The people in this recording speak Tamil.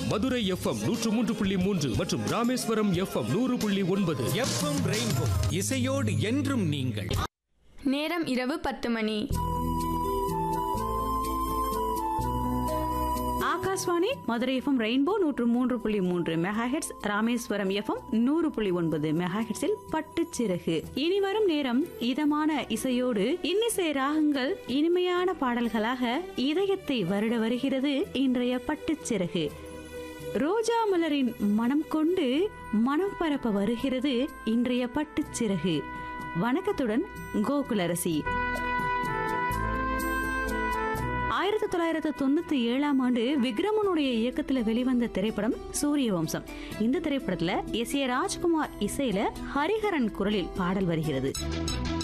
மதுரை எஃப்எம் நூற்று மூன்று புள்ளி மூன்று மற்றும் ராமேஸ்வரம் எஃப்எம் நூறு புள்ளி ஒன்பது எஃப்எம் ரெயின்போ இசையோடு என்றும் நீங்கள் நேரம் இரவு பத்து மணி ஆகாஷ்வாணி மதுரை எஃப்எம் ரெயின்போ நூற்று மூன்று புள்ளி மூன்று மெகாஹெட்ஸ் ராமேஸ்வரம் எஃப்எம் நூறு புள்ளி ஒன்பது மெகாஹெட்ஸில் பட்டுச்சிறகு இனி வரும் நேரம் இதமான இசையோடு இன்னிசை ராகங்கள் இனிமையான பாடல்களாக இதயத்தை வருட வருகிறது இன்றைய பட்டுச்சிறகு ரோஜா மலரின் மனம் கொண்டு மனம் பரப்ப வருகிறது இன்றைய பட்டுச்சிறகு வணக்கத்துடன் கோகுலரசி ஆயிரத்தி தொள்ளாயிரத்து தொண்ணூத்தி ஏழாம் ஆண்டு விக்ரமனுடைய இயக்கத்துல வெளிவந்த திரைப்படம் சூரிய வம்சம் இந்த திரைப்படத்துல எஸ் ஏ ராஜ்குமார் இசையில ஹரிஹரன் குரலில் பாடல் வருகிறது